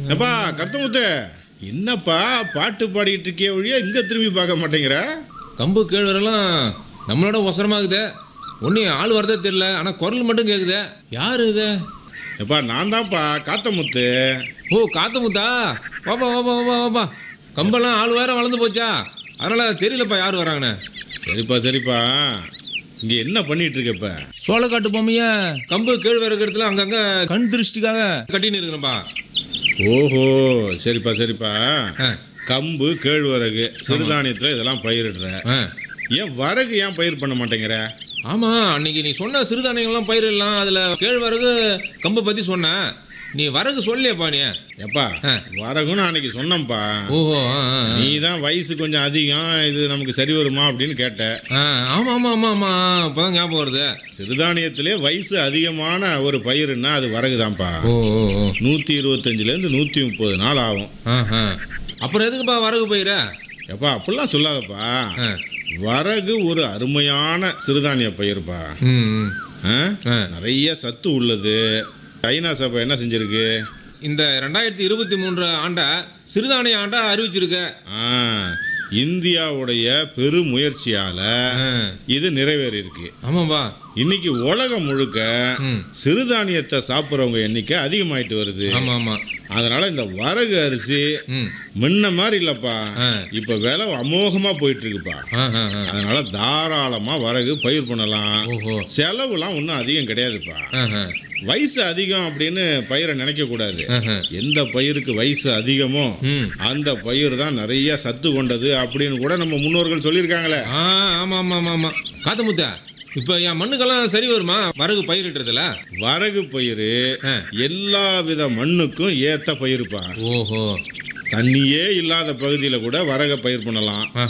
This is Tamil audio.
எப்பா கருத்தமுத்து என்னப்பா பாட்டு பாடிட்டு இருக்கிய ஒழிய இங்க திரும்பி பார்க்க மாட்டேங்கிற கம்பு கேழ்வரெல்லாம் நம்மளோட ஒசரமாகுதே ஒன்றும் ஆள் வரதே தெரியல ஆனால் குரல் மட்டும் கேட்குதே யார் இது எப்பா நான் தான்ப்பா காத்தமுத்து ஓ காத்தமுத்தா வாப்பா வாப்பா வாப்பா வாப்பா கம்பெல்லாம் ஆள் வேற வளர்ந்து போச்சா அதனால் தெரியலப்பா யார் வராங்கன்னு சரிப்பா சரிப்பா இங்க என்ன பண்ணிட்டு இருக்க இப்ப சோளக்காட்டு பொம்மைய கம்பு கேழ்வரகு இடத்துல அங்கங்கே கண் திருஷ்டிக்காக கட்டின்னு இருக்கிறேன்ப்பா ஓஹோ சரிப்பா சரிப்பா ஆ கம்பு கேழ்வரகு சிறுதானியத்துல இதெல்லாம் பயிரிடுற ஆ ஏன் வரகு ஏன் பயிர் பண்ண மாட்டேங்கிற ஆமாம் அன்னைக்கு நீ சொன்ன சிறுதானியங்கள்லாம் பயிரிடலாம் அதில் கேழ்வரகு கம்பை பற்றி சொன்ன நீ வரகு சொல்லியப்பா நீ எப்பா ஆ. வரகுன்னு அன்னைக்கு சொன்னேன்ப்பா ஓஹோ ஆ ஆ, ஆ. நீ தான் வயசு கொஞ்சம் அதிகம் இது நமக்கு சரி வருமா அப்படின்னு கேட்ட ஆ ஆமாம் ஆமாம் ஆமாம் ஆமாம் இப்போ தான் ஞாபகம் வருது சிறுதானியத்திலே வயசு அதிகமான ஒரு பயிருன்னா அது வரகுதான்ப்பா ஓ ஓ ஓ நூற்றி இருபத்தஞ்சிலேருந்து நூற்றி முப்பது நாள் ஆகும் ஆஹா அப்புறம் எதுக்குப்பா வரகு பயிர எப்பா அப்படிலாம் சொல்லாதப்பா ஆ வரகு ஒரு அருமையான சிறுதானிய பயிர்ப்பா ம் ம். ஆ? ஆ. நிறைய சத்து உள்ளது ஐநா சபை என்ன செஞ்சிருக்கு இந்த ரெண்டாயிரத்தி இருபத்தி மூன்று ஆண்டை சிறுதானிய ஆண்டா அறிவிச்சிருக்க ஆ, இந்தியாவுடைய பெருமுயற்சியால ஆ, இது நிறைவேறி இருக்கு ஆமாப்பா இன்னைக்கு உலகம் முழுக்க ம் சிறுதானியத்தை சாப்பிட்றவங்க எண்ணிக்கை அதிகமாயிட்டு வருது ஆமாம் ஆமாம் அதனால இந்த வரகு அரிசி ம் முன்ன மாதிரி இல்லப்பா ஆ. இப்ப விலை அமோகமா போயிட்டு இருக்குப்பா ஆ ஆ ஆ அதனால தாராளமா வரகு பயிர் பண்ணலாம் ஓஹோ செலவுலாம் ஒன்றும் அதிகம் கிடையாதுப்பா ஆஹா வயசு அதிகம் அப்படின்னு பயிரை நினைக்க கூடாது ஆஹா எந்த பயிருக்கு வயசு அதிகமோ ம் அந்த பயிர் தான் நிறைய சத்து கொண்டது அப்படின்னு கூட நம்ம முன்னோர்கள் சொல்லியிருக்காங்களே ஆ ஆமாம் ஆமாம் ஆமாம் ஆமாம் காத்தமுத்தா இப்போ என் மண்ணுக்கெல்லாம் சரி வருமா வரகு பயிரிடுறதுல வரகு பயிர் ஆ. எல்லா வித மண்ணுக்கும் ஏத்த பயிருப்பா ஓஹோ தண்ணியே இல்லாத பகுதியில் கூட வரக பயிர் பண்ணலாம்